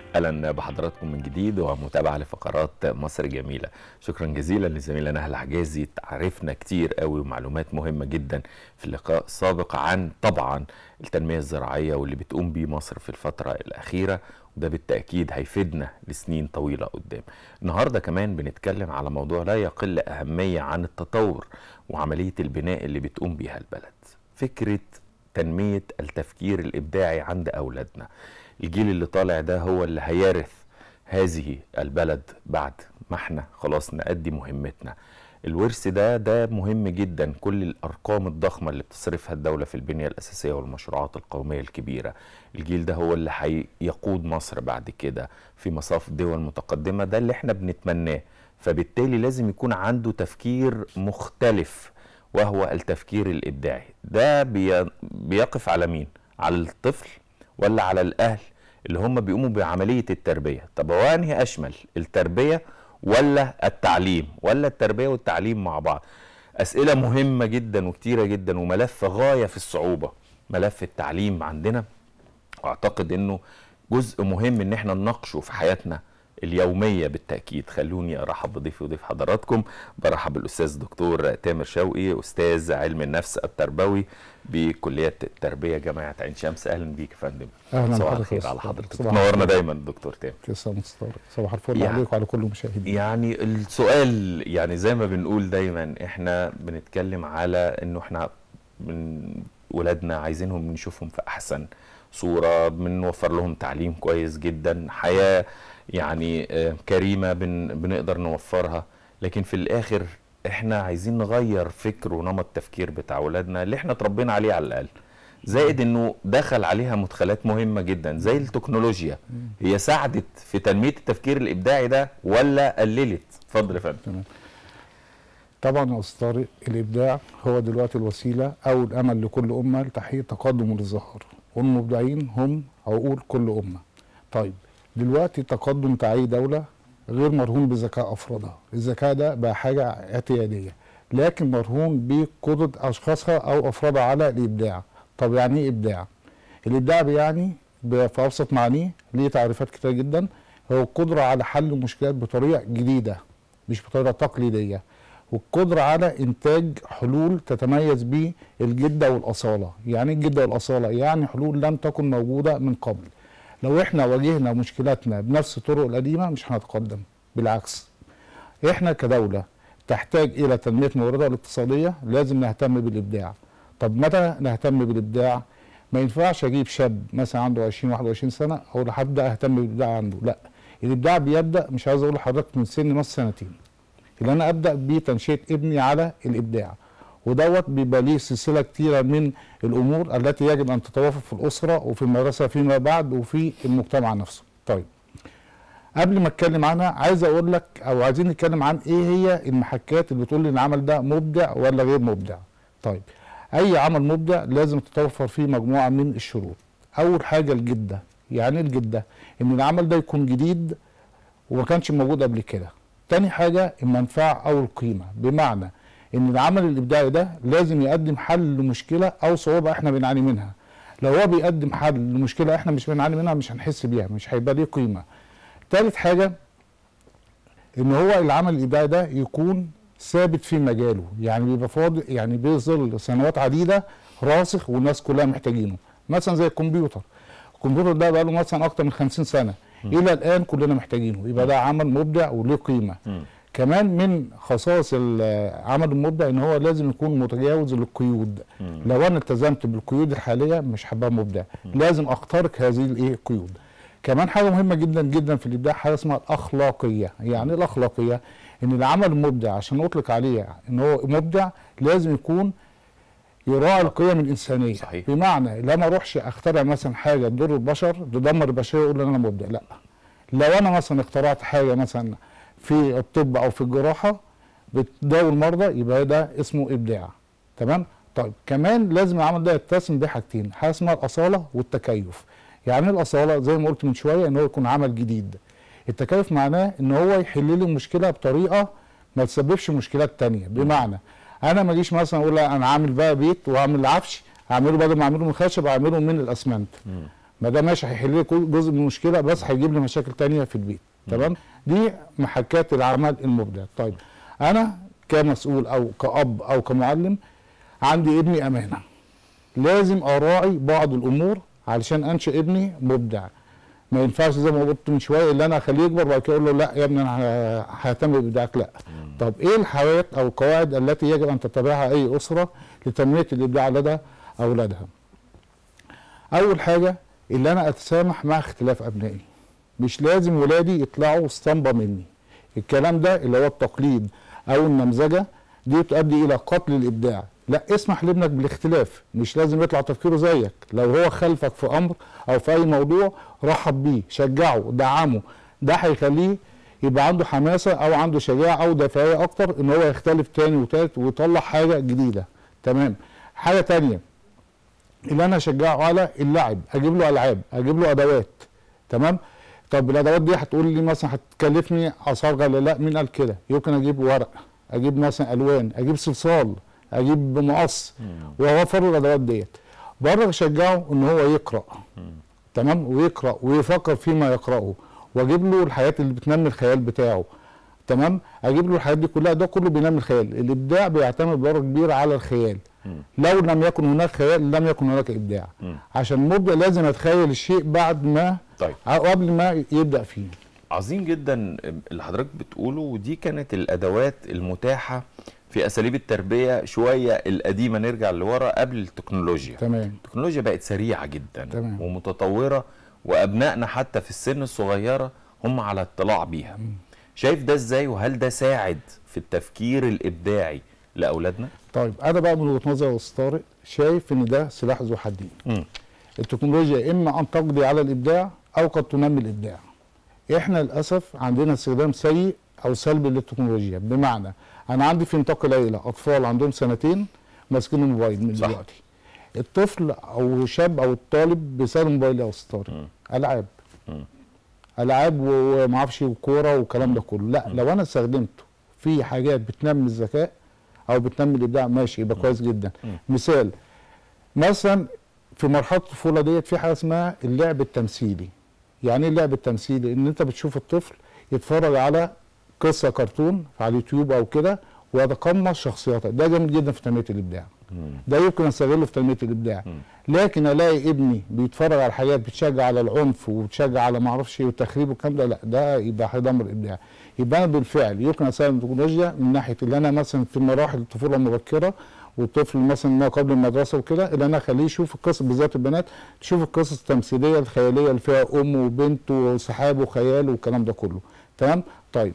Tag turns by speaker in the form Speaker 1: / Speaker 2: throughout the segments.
Speaker 1: اهلا بحضراتكم من جديد ومتابعه لفقرات مصر جميله شكرا جزيلا لزميلنا نهل حجازي عرفنا كتير قوي ومعلومات مهمه جدا في اللقاء السابق عن طبعا التنميه الزراعيه واللي بتقوم بيه مصر في الفتره الاخيره وده بالتاكيد هيفيدنا لسنين طويله قدام النهارده كمان بنتكلم على موضوع لا يقل اهميه عن التطور وعمليه البناء اللي بتقوم بيها البلد فكره تنميه التفكير الابداعي عند اولادنا الجيل اللي طالع ده هو اللي هيرث هذه البلد بعد ما احنا خلاص نأدي مهمتنا الورث ده ده مهم جدا كل الارقام الضخمه اللي بتصرفها الدوله في البنيه الاساسيه والمشروعات القوميه الكبيره الجيل ده هو اللي هيقود مصر بعد كده في مصاف دول متقدمه ده اللي احنا بنتمناه فبالتالي لازم يكون عنده تفكير مختلف وهو التفكير الابداعي ده بي بيقف على مين على الطفل ولا على الاهل اللي هم بيقوموا بعمليه التربيه طب هو انهي اشمل التربيه ولا التعليم ولا التربيه والتعليم مع بعض اسئله مهمه جدا وكتيره جدا وملف غايه في الصعوبه ملف التعليم عندنا واعتقد انه جزء مهم ان احنا نناقشه في حياتنا اليوميه بالتاكيد خلوني ارحب بضيفي وضيف حضراتكم برحب بالاستاذ دكتور تامر شوقي استاذ علم النفس التربوي بكليه التربيه جامعه عين شمس اهلا بيك يا فندم
Speaker 2: اهلا
Speaker 1: صباح
Speaker 2: بحضرتك
Speaker 1: الخير
Speaker 2: يا
Speaker 1: على
Speaker 2: أستاذ.
Speaker 1: حضرتك
Speaker 2: صباح
Speaker 1: نورنا
Speaker 2: الخير.
Speaker 1: دايما دكتور تامر
Speaker 2: تسلم مستر صباح الفل
Speaker 1: يعني-
Speaker 2: عليك وعلى كل المشاهدين
Speaker 1: يعني السؤال يعني زي ما بنقول دايما احنا بنتكلم على انه احنا من ولادنا عايزينهم نشوفهم في احسن صورة بنوفر لهم تعليم كويس جدا حياة يعني آه، كريمة بن بنقدر نوفرها لكن في الاخر احنا عايزين نغير فكر ونمط تفكير بتاع ولادنا اللي احنا اتربينا عليه على الاقل زائد انه دخل عليها مدخلات مهمة جدا زي التكنولوجيا هي ساعدت في تنمية التفكير الابداعي ده ولا قللت اتفضل يا فندم
Speaker 2: تمام طبعا يا استاذ طارق الابداع هو دلوقتي الوسيله او الامل لكل امه لتحقيق تقدم والازدهار والمبدعين هم عقول كل امه طيب دلوقتي تقدم بتاع اي دوله غير مرهون بذكاء افرادها الذكاء ده بقى حاجه اعتياديه لكن مرهون بقدره اشخاصها او افرادها على الابداع طب يعني ايه ابداع الابداع بيعني ب- في ابسط معانيه ليه تعريفات كتير جدا هو القدره على حل مشكلات بطريقه جديده مش بطريقه تقليديه والقدره على انتاج حلول تتميز به الجده والاصاله يعني ايه الجده والاصاله يعني حلول لم تكن موجوده من قبل لو احنا واجهنا مشكلاتنا بنفس الطرق القديمه مش هنتقدم بالعكس احنا كدوله تحتاج الى تنميه مواردها الاقتصاديه لازم نهتم بالابداع طب متى نهتم بالابداع ما ينفعش اجيب شاب مثلا عنده 20 21 سنه اقول له هبدا اهتم بالابداع عنده لا الابداع بيبدا مش عايز اقول لحضرتك من سن مثلا سنتين اللي انا ابدا بتنشئه ابني على الابداع ودوت بيبقى ليه سلسله كتيره من الامور التي يجب ان تتوافق في الاسره وفي المدرسه فيما بعد وفي المجتمع نفسه طيب قبل ما اتكلم عنها عايز اقول لك او عايزين نتكلم عن ايه هي المحكات اللي بتقول لي ان العمل ده مبدع ولا غير مبدع طيب اي عمل مبدع لازم تتوفر فيه مجموعه من الشروط اول حاجه الجده يعني إيه الجده ان العمل ده يكون جديد وما كانش موجود قبل كده تاني حاجه المنفعه او القيمه بمعنى ان العمل الابداعي ده لازم يقدم حل لمشكله او صعوبه احنا بنعاني منها لو هو بيقدم حل لمشكله احنا مش بنعاني منها مش هنحس بيها مش هيبقى ليه قيمه تالت حاجه ان هو العمل الابداعي ده يكون ثابت في مجاله يعني بيبقى فاضل يعني بيظل سنوات عديده راسخ والناس كلها محتاجينه مثلا زي الكمبيوتر الكمبيوتر ده بقى له مثلا اكتر من 50 سنه الى الان كلنا محتاجينه يبقى ده عمل مبدع وله قيمه
Speaker 1: مم.
Speaker 2: كمان من خصائص العمل المبدع ان هو لازم يكون متجاوز للقيود
Speaker 1: مم.
Speaker 2: لو انا التزمت بالقيود الحاليه مش هبقى مبدع لازم اخترق هذه الايه القيود كمان حاجه مهمه جدا جدا في الابداع حاجه اسمها الاخلاقيه يعني ايه الاخلاقيه ان العمل المبدع عشان اطلق عليه ان هو مبدع لازم يكون يراعي القيم الانسانيه
Speaker 1: صحيح.
Speaker 2: بمعنى لا ما اروحش اخترع مثلا حاجه تضر البشر تدمر البشريه اقول ان انا مبدع لا لو انا مثلا اخترعت حاجه مثلا في الطب او في الجراحه بتداوي المرضى يبقى ده اسمه ابداع تمام طيب كمان لازم العمل ده يتسم بحاجتين حاجه اسمها الاصاله والتكيف يعني ايه الاصاله زي ما قلت من شويه ان هو يكون عمل جديد التكيف معناه ان هو يحل لي المشكله بطريقه ما تسببش مشكلات تانية بمعنى انا ما اجيش مثلا اقول لا انا عامل بقى بيت واعمل عفش اعمله بدل ما اعمله من خشب اعمله من الاسمنت ما ده ماشي هيحل لي كل- جزء من المشكله بس هيجيب لي مشاكل تانية في البيت تمام دي محاكاه العمل المبدع طيب انا كمسؤول او كاب او كمعلم عندي ابني امانه لازم اراعي بعض الامور علشان انشئ ابني مبدع ما ينفعش زي ما قلت من شويه اللي انا اخليه يكبر وبعد كده اقول له لا يا ابني انا ه- ههتم بابداعك لا طب ايه الحاجات او القواعد التي يجب ان تتبعها اي اسره لتنميه الابداع لدى اولادها اول حاجه اللي انا اتسامح مع اختلاف ابنائي مش لازم ولادي يطلعوا اسطمبه مني الكلام ده اللي هو التقليد او النمذجه دي تؤدي الى قتل الابداع لا اسمح لابنك بالاختلاف مش لازم يطلع تفكيره زيك لو هو خلفك في امر او في اي موضوع رحب بيه شجعه دعمه ده هيخليه يبقى عنده حماسه او عنده شجاعه او دافعيه اكتر ان هو يختلف تاني وتالت ويطلع حاجه جديده تمام حاجه تانيه اللي انا اشجعه على اللعب اجيب له العاب اجيب له ادوات تمام طب الادوات دي هتقول لي مثلا هتكلفني اسعار غاليه لا مين قال كده يمكن اجيب ورق اجيب مثلا الوان اجيب صلصال اجيب مقص واوفر له الادوات ديت بره اشجعه ان هو يقرا تمام ويقرا ويفكر فيما يقراه واجيب له الحاجات اللي بتنمي الخيال بتاعه تمام اجيب له الحاجات دي كلها ده كله بينمي الخيال الابداع بيعتمد بدرجه كبيره على الخيال لو لم يكن هناك خيال لم يكن هناك ابداع عشان المبدع لازم يتخيل الشيء بعد ما
Speaker 1: طيب
Speaker 2: أو قبل ما يبدا فيه
Speaker 1: عظيم جدا اللي حضرتك بتقوله ودي كانت الادوات المتاحه في اساليب التربيه شويه القديمه نرجع لورا قبل التكنولوجيا
Speaker 2: تمام
Speaker 1: التكنولوجيا بقت سريعه جدا
Speaker 2: تمام.
Speaker 1: ومتطوره وابنائنا حتى في السن الصغيره هم على اطلاع بيها شايف ده ازاي وهل ده ساعد في التفكير الابداعي لاولادنا
Speaker 2: طيب انا بقى من وجهه نظري يا استاذ طارق شايف ان ده سلاح ذو حدين
Speaker 1: مم.
Speaker 2: التكنولوجيا اما ان تقضي على الابداع او قد تنمي الابداع احنا للاسف عندنا استخدام سيء او سلبي للتكنولوجيا بمعنى انا عندي في نطاق العيله اطفال عندهم سنتين ماسكين الموبايل من
Speaker 1: صح.
Speaker 2: دلوقتي الطفل او الشاب او الطالب بيسال الموبايل يا استاذ طارق العاب
Speaker 1: مم.
Speaker 2: العاب و- وما اعرفش وكوره والكلام ده كله لا لو انا استخدمته في حاجات بتنمي الذكاء او بتنمي الابداع ماشي يبقى كويس جدا مثال مثلا في مرحله الطفوله ديت في حاجه اسمها اللعب التمثيلي يعني ايه اللعب التمثيلي ان انت بتشوف الطفل يتفرج على قصه كرتون على اليوتيوب او كده ويتقمص شخصياتها ده جامد جدا في تنميه الابداع ده يمكن استغله في تنميه الابداع لكن الاقي ابني بيتفرج على حاجات بتشجع على العنف وبتشجع على ما اعرفش ايه والتخريب والكلام ده لا ده يبقى هيدمر الابداع يبقى انا بالفعل يمكن استخدم التكنولوجيا من ناحيه اللي انا مثلا في مراحل الطفوله المبكره والطفل مثلا ما قبل المدرسه وكده اللي انا اخليه يشوف القصص بالذات البنات تشوف القصص التمثيليه الخياليه اللي فيها ام وبنت وسحاب وخيال والكلام ده كله تمام طيب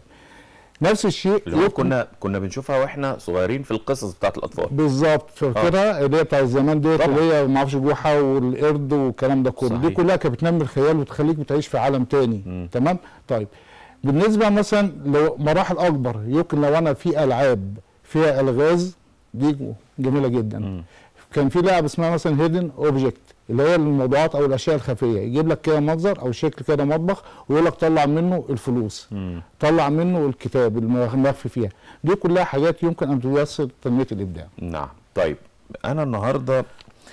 Speaker 2: نفس الشيء
Speaker 1: اللي هو
Speaker 2: يمكن-
Speaker 1: كنا كنا بنشوفها واحنا صغيرين في القصص بتاعت الاطفال
Speaker 2: بالظبط فاكرها اللي هي بتاع زمان ديت
Speaker 1: طبعا.
Speaker 2: اللي هي ما اعرفش جوحه والقرد والكلام ده كله دي
Speaker 1: صحيح.
Speaker 2: كلها كانت بتنمي الخيال وتخليك بتعيش في عالم تاني
Speaker 1: مم.
Speaker 2: تمام طيب بالنسبه مثلا لو مراحل اكبر يمكن لو انا في العاب فيها الغاز دي جميله جدا
Speaker 1: مم.
Speaker 2: كان في لعبه اسمها مثلا هيدن اوبجكت اللي هي الموضوعات او الاشياء الخفيه يجيب لك كده منظر او شكل كده مطبخ ويقول لك طلع منه الفلوس
Speaker 1: مم.
Speaker 2: طلع منه الكتاب المخفي فيها دي كلها حاجات يمكن ان تيسر تنميه الابداع
Speaker 1: نعم طيب انا النهارده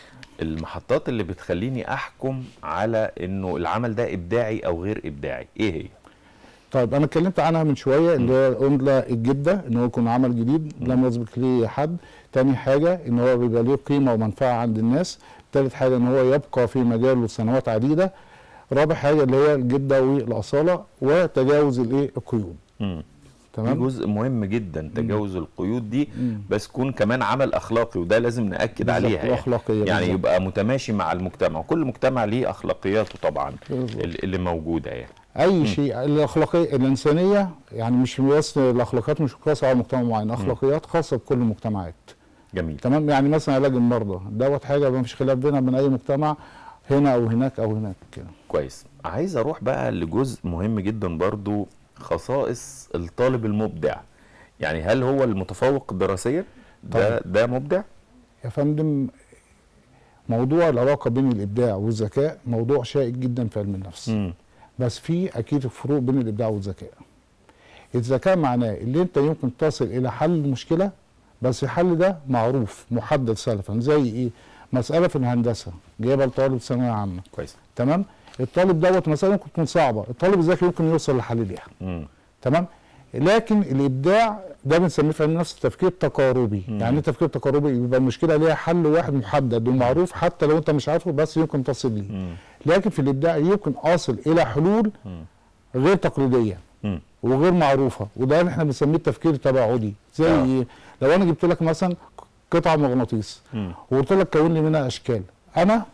Speaker 1: المحطات اللي بتخليني احكم على انه العمل ده ابداعي او غير ابداعي ايه هي
Speaker 2: طيب انا اتكلمت عنها من شويه اللي هي قلنا الجده ان هو يكون عمل جديد لم يسبق ليه حد تاني حاجه ان هو بيبقى ليه قيمه ومنفعه عند الناس تالت حاجه ان هو يبقى في مجاله سنوات عديده رابع حاجه اللي هي الجده والاصاله وتجاوز الايه القيود
Speaker 1: مم. دي
Speaker 2: تمام
Speaker 1: جزء مهم جدا تجاوز القيود دي
Speaker 2: مم.
Speaker 1: بس يكون كمان عمل اخلاقي وده لازم ناكد
Speaker 2: بالظبط،
Speaker 1: عليها يعني,
Speaker 2: وأخلاقية
Speaker 1: يعني
Speaker 2: بالظبط.
Speaker 1: يبقى متماشي مع المجتمع وكل مجتمع ليه اخلاقياته طبعا
Speaker 2: بالظبط.
Speaker 1: ال- اللي موجوده يعني
Speaker 2: اي شيء الاخلاقيه الانسانيه يعني مش بس الاخلاقيات مش قاصره على مجتمع معين اخلاقيات خاصه بكل المجتمعات
Speaker 1: جميل
Speaker 2: تمام يعني مثلا علاج المرضى دوت حاجه ما فيش خلاف بينها من اي مجتمع هنا او هناك او هناك كده
Speaker 1: كويس عايز اروح بقى لجزء مهم جدا برضو خصائص الطالب المبدع يعني هل هو المتفوق دراسيا ده ده مبدع
Speaker 2: يا فندم موضوع العلاقه بين الابداع والذكاء موضوع شائك جدا في علم النفس
Speaker 1: مم.
Speaker 2: بس في اكيد فروق بين الابداع والذكاء الذكاء معناه اللي انت يمكن تصل الى حل المشكله بس الحل ده معروف محدد سلفا زي ايه مساله في الهندسه جايبها لطالب ثانويه عامه
Speaker 1: كويس
Speaker 2: تمام الطالب دوت مساله ممكن تكون صعبه الطالب الذكي ممكن يوصل لحل ليها
Speaker 1: مم.
Speaker 2: تمام لكن الابداع ده بنسميه في علم النفس التفكير التقاربي
Speaker 1: مم.
Speaker 2: يعني ايه تفكير تقاربي يبقى المشكله ليها حل واحد محدد ومعروف حتى لو انت مش عارفه بس يمكن تصل ليه
Speaker 1: مم.
Speaker 2: لكن في الابداع يمكن اصل الى حلول
Speaker 1: مم.
Speaker 2: غير تقليديه
Speaker 1: مم.
Speaker 2: وغير معروفه وده اللي احنا بنسميه التفكير التباعدي زي
Speaker 1: آه.
Speaker 2: ايه لو انا جبت لك مثلا قطعه مغناطيس
Speaker 1: مم.
Speaker 2: وقلت لك كون لي منها اشكال انا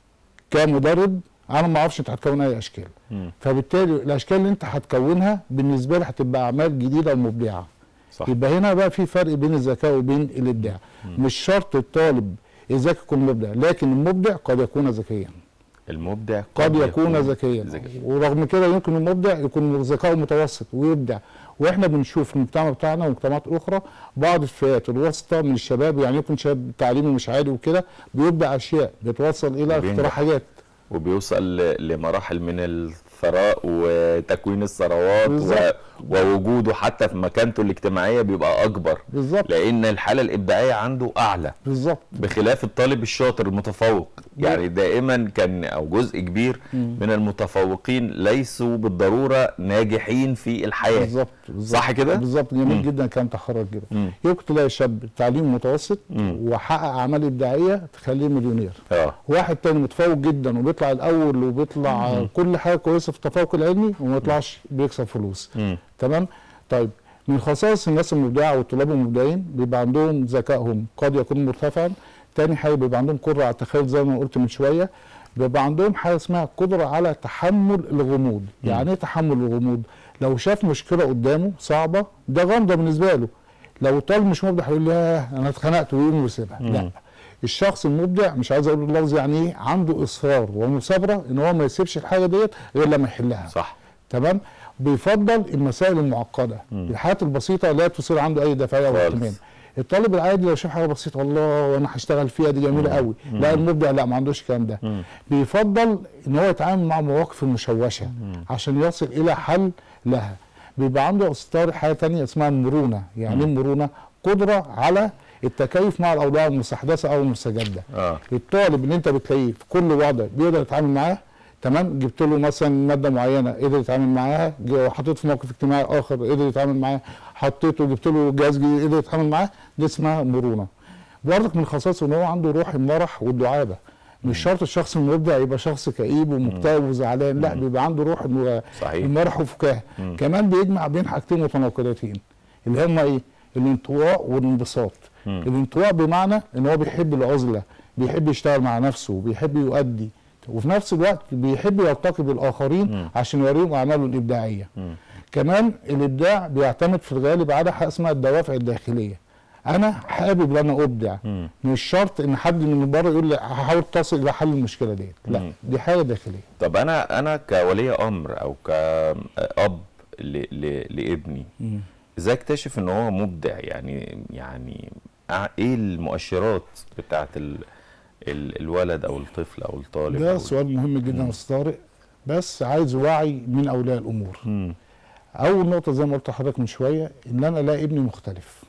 Speaker 2: كمدرب انا ما اعرفش انت هتكون اي اشكال
Speaker 1: مم.
Speaker 2: فبالتالي الاشكال اللي انت هتكونها بالنسبه لي هتبقى اعمال جديده ومبدعه
Speaker 1: صح
Speaker 2: يبقى هنا بقى في فرق بين الذكاء وبين الابداع مش شرط الطالب الذكي يكون مبدع لكن المبدع قد يكون ذكيا
Speaker 1: المبدع
Speaker 2: قد يكون ذكيا
Speaker 1: ذكي.
Speaker 2: ورغم كده يمكن المبدع يكون ذكاؤه متوسط ويبدع واحنا بنشوف في المجتمع بتاعنا ومجتمعات اخرى بعض الفئات الوسطى من الشباب يعني يمكن شاب تعليمي مش عالي وكده بيبدع اشياء بتوصل الى
Speaker 1: وبينجح.
Speaker 2: اختراع حاجات
Speaker 1: وبيوصل ل- لمراحل من الثراء وتكوين الثروات و...
Speaker 2: بالظبط.
Speaker 1: ووجوده حتى في مكانته الاجتماعيه بيبقى اكبر
Speaker 2: بالظبط
Speaker 1: لان الحاله الابداعيه عنده اعلى
Speaker 2: بالظبط
Speaker 1: بخلاف الطالب الشاطر المتفوق يعني دائما كان او جزء كبير
Speaker 2: مم.
Speaker 1: من المتفوقين ليسوا بالضروره ناجحين في الحياه
Speaker 2: بالظبط بالظبط
Speaker 1: صح كده؟
Speaker 2: بالظبط جميل
Speaker 1: مم.
Speaker 2: جدا كلام تحرك كده
Speaker 1: مم.
Speaker 2: يمكن تلاقي شاب تعليم متوسط
Speaker 1: مم.
Speaker 2: وحقق اعمال ابداعيه تخليه مليونير
Speaker 1: اه
Speaker 2: واحد تاني متفوق جدا وبيطلع الاول وبيطلع كل حاجه كويسه في التفوق العلمي وما يطلعش بيكسب فلوس
Speaker 1: مم.
Speaker 2: تمام طيب من خصائص الناس المبدعه والطلاب المبدعين بيبقى عندهم ذكائهم قد يكون مرتفعا تاني حاجه بيبقى عندهم قدره على التخيل زي ما قلت من شويه بيبقى عندهم حاجه اسمها قدره على تحمل الغموض يعني ايه تحمل الغموض لو شاف مشكله قدامه صعبه ده غامضه بالنسبه له لو طالب مش مبدع هيقول لا انا اتخنقت ويقوم ويسيبها
Speaker 1: مم.
Speaker 2: لا الشخص المبدع مش عايز اقول اللفظ يعني ايه عنده اصرار ومثابره ان هو ما يسيبش الحاجه ديت غير لما يحلها
Speaker 1: صح
Speaker 2: تمام بيفضل المسائل المعقده
Speaker 1: مم.
Speaker 2: الحاجات البسيطه لا تثير عنده اي دافعيه
Speaker 1: خالص.
Speaker 2: واهتمام الطالب العادي لو شاف حاجه بسيطه الله وانا هشتغل فيها دي جميله قوي لا المبدع لا ما عندوش الكلام ده
Speaker 1: مم.
Speaker 2: بيفضل ان هو يتعامل مع المواقف المشوشه عشان يصل الى حل لها بيبقى عنده اصدار حاجه تانية اسمها المرونه يعني ايه المرونه قدره على التكيف مع الاوضاع المستحدثه او المستجده
Speaker 1: اه
Speaker 2: الطالب اللي انت بتلاقيه في كل وضع بيقدر يتعامل معاه تمام جبت له مثلا ماده معينه قدر يتعامل معاها ج- حطيته في موقف اجتماعي اخر قدر يتعامل معاه حطيته جبت له جهاز جديد قدر يتعامل معاه دي اسمها مرونه برضك من خصائصه ان هو عنده روح المرح والدعابه مش شرط الشخص المبدع يبقى شخص كئيب ومكتئب وزعلان لا بيبقى عنده روح الم-
Speaker 1: صحيح.
Speaker 2: المرح وفكاهه كمان بيجمع بين حاجتين متناقضتين اللي هما ايه الانطواء والانبساط
Speaker 1: مم.
Speaker 2: الانطواء بمعنى ان هو بيحب العزله بيحب يشتغل مع نفسه بيحب يؤدي وفي نفس الوقت بيحب يلتقي بالاخرين
Speaker 1: مم.
Speaker 2: عشان يوريهم اعماله الابداعيه
Speaker 1: مم.
Speaker 2: كمان الابداع بيعتمد في الغالب على حاجه اسمها الدوافع الداخليه انا حابب ان انا ابدع
Speaker 1: مم.
Speaker 2: مش شرط ان حد من بره يقول لي هحاول تصل الى حل المشكله ديت لا
Speaker 1: مم.
Speaker 2: دي حاجه داخليه
Speaker 1: طب انا انا كولي امر او كاب ل... ل... لابني ازاي اكتشف ان هو مبدع يعني يعني أع- ايه المؤشرات بتاعت ال... ال... الولد او الطفل او الطالب
Speaker 2: ده
Speaker 1: أو
Speaker 2: سؤال مهم جدا يا استاذ طارق بس عايز وعي من اولياء الامور
Speaker 1: مم.
Speaker 2: اول نقطه زي ما قلت لحضرتك من شويه ان انا الاقي ابني مختلف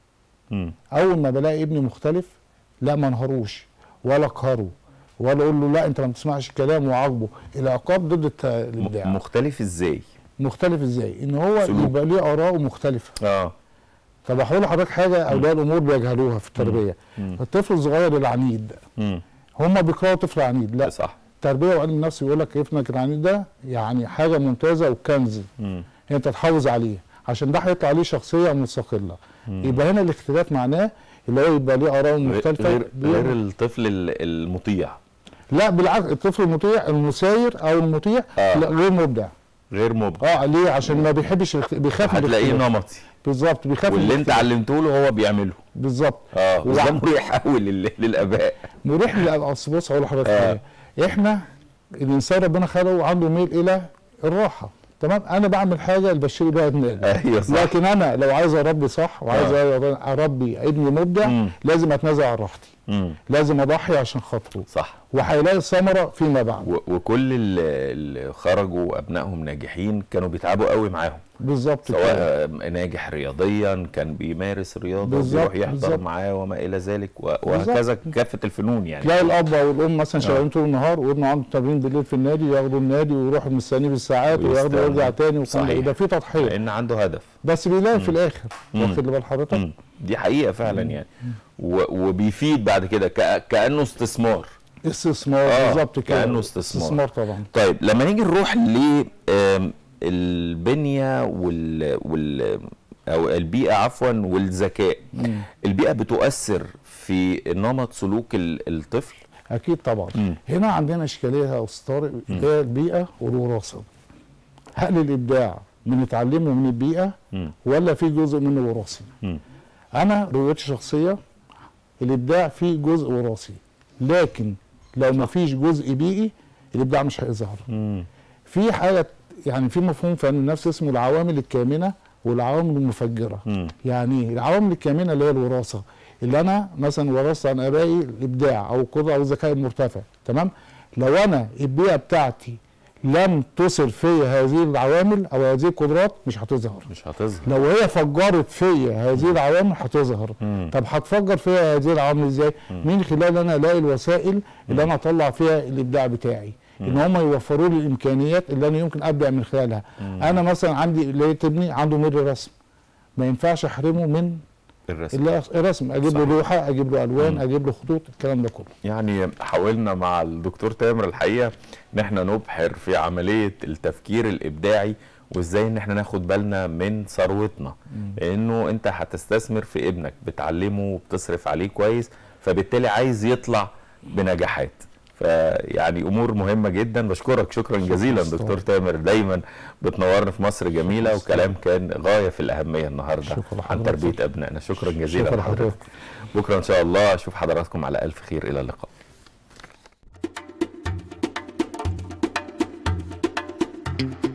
Speaker 1: مم.
Speaker 2: اول ما بلاقي ابني مختلف لا ما انهروش ولا اقهره ولا اقول له لا انت ما بتسمعش الكلام وعاقبه العقاب ضد الت- الابداع
Speaker 1: م... مختلف ازاي
Speaker 2: مختلف ازاي ان هو
Speaker 1: سلوك.
Speaker 2: يبقى ليه اراء مختلفه
Speaker 1: اه
Speaker 2: طب هقول لحضرتك حاجه اولياء الامور بيجهلوها في التربيه
Speaker 1: مم.
Speaker 2: الطفل الصغير العنيد
Speaker 1: مم.
Speaker 2: هم بيكرهوا طفل عنيد لا
Speaker 1: صح
Speaker 2: التربيه وعلم النفس يقول لك ابنك العنيد ده يعني حاجه ممتازه وكنز
Speaker 1: مم.
Speaker 2: انت تحافظ عليه عشان ده هيطلع عليه شخصيه مستقله يبقى هنا الاختلاف معناه اللي هو يبقى ليه اراء
Speaker 1: غير
Speaker 2: مختلفه
Speaker 1: غير,
Speaker 2: بي-
Speaker 1: غير الطفل ال- المطيع
Speaker 2: لا بالعكس الطفل المطيع المساير او المطيع
Speaker 1: آه.
Speaker 2: لا غير مبدع
Speaker 1: غير مبدع
Speaker 2: اه ليه عشان ما بيحبش الاخت- بيخاف من
Speaker 1: هتلاقيه
Speaker 2: الاختلاف.
Speaker 1: نمطي
Speaker 2: بالظبط بيخاف من
Speaker 1: واللي انت
Speaker 2: الاختلاف.
Speaker 1: علمته له هو بيعمله
Speaker 2: بالظبط
Speaker 1: اه وده
Speaker 2: وع-
Speaker 1: مريح قوي لل... للاباء
Speaker 2: مريح للأب- اصل بص اقول لحضرتك
Speaker 1: آه.
Speaker 2: حاجه احنا الانسان ربنا خلقه عنده ميل الى الراحه تمام انا بعمل حاجه البشير بها دماغي
Speaker 1: ايوه صح
Speaker 2: لكن انا لو عايز اربي صح وعايز اربي ابني مبدع
Speaker 1: مم.
Speaker 2: لازم اتنازل عن راحتي
Speaker 1: مم.
Speaker 2: لازم اضحي عشان خاطره
Speaker 1: صح
Speaker 2: وهيلاقي الثمره فيما بعد
Speaker 1: و- وكل ال- اللي خرجوا ابنائهم ناجحين كانوا بيتعبوا قوي معاهم
Speaker 2: بالظبط كده.
Speaker 1: سواء ناجح رياضيا كان بيمارس رياضه
Speaker 2: بالظبط،
Speaker 1: بيروح يحضر
Speaker 2: بالظبط.
Speaker 1: معاه وما الى ذلك و- وهكذا كافه الفنون يعني
Speaker 2: تلاقي الاب او الام مثلا
Speaker 1: آه.
Speaker 2: شغالين طول النهار وابنه عنده تمرين بالليل في النادي ياخدوا النادي ويروحوا مستنيه بالساعات وياخدوا
Speaker 1: ويستنى.
Speaker 2: ويرجع تاني وكان
Speaker 1: صحيح.
Speaker 2: ده في تضحيه
Speaker 1: لان عنده هدف
Speaker 2: بس بيلاقي في الاخر
Speaker 1: مم.
Speaker 2: واخد بال حضرتك
Speaker 1: مم. دي حقيقه فعلا يعني و- وبيفيد بعد كده كأ- كانه استثمار
Speaker 2: استثمار
Speaker 1: آه،
Speaker 2: بالظبط كده
Speaker 1: كأنه استثمار.
Speaker 2: استثمار طبعا
Speaker 1: طيب لما نيجي نروح ل آم، البنيه وال وال او البيئه عفوا والذكاء
Speaker 2: مم.
Speaker 1: البيئه بتؤثر في نمط سلوك ال- الطفل
Speaker 2: اكيد طبعا
Speaker 1: مم.
Speaker 2: هنا عندنا اشكاليه يا استاذ طارق هي البيئه والوراثه هل الابداع بنتعلمه من البيئه
Speaker 1: مم.
Speaker 2: ولا في جزء منه وراثي
Speaker 1: مم.
Speaker 2: انا رؤيتي شخصيه الابداع فيه جزء وراثي لكن لو ما فيش جزء بيئي الابداع مش هيظهر
Speaker 1: مم.
Speaker 2: في حاجه يعني في مفهوم في علم النفس اسمه العوامل الكامنه والعوامل المفجره
Speaker 1: مم.
Speaker 2: يعني العوامل الكامنه اللي هي الوراثه اللي انا مثلا ورثت عن ابائي الابداع او القدره او الذكاء المرتفع تمام لو انا البيئه بتاعتي لم تصل فيا هذه العوامل او هذه القدرات مش هتظهر
Speaker 1: مش هتظهر
Speaker 2: لو هي فجرت فيا هذه العوامل هتظهر
Speaker 1: مم.
Speaker 2: طب هتفجر فيا هذه العوامل ازاي من خلال ان انا الاقي الوسائل اللي انا اطلع فيها الابداع بتاعي ان هم يوفروا لي الامكانيات اللي انا يمكن ابدع من خلالها انا مثلا عندي لقيت ابني عنده ميل رسم ما ينفعش احرمه من
Speaker 1: الرسم
Speaker 2: اللي الرسم اجيب له
Speaker 1: صحيح.
Speaker 2: لوحه اجيب له الوان اجيب له خطوط الكلام ده كله
Speaker 1: يعني حاولنا مع الدكتور تامر الحقيقه ان احنا نبحر في عمليه التفكير الابداعي وازاي ان احنا ناخد بالنا من ثروتنا لانه انت هتستثمر في ابنك بتعلمه وبتصرف عليه كويس فبالتالي عايز يطلع بنجاحات فيعني امور مهمه جدا بشكرك شكرا جزيلا
Speaker 2: أستاذ.
Speaker 1: دكتور تامر دايما بتنورنا في مصر جميله وكلام كان غايه في الاهميه النهارده
Speaker 2: شكرا
Speaker 1: عن
Speaker 2: لحضرتك.
Speaker 1: تربيه ابنائنا شكرا جزيلا
Speaker 2: شكرا
Speaker 1: لحضرتك
Speaker 2: لحضرتك.
Speaker 1: بكره ان شاء الله اشوف حضراتكم على الف خير الى اللقاء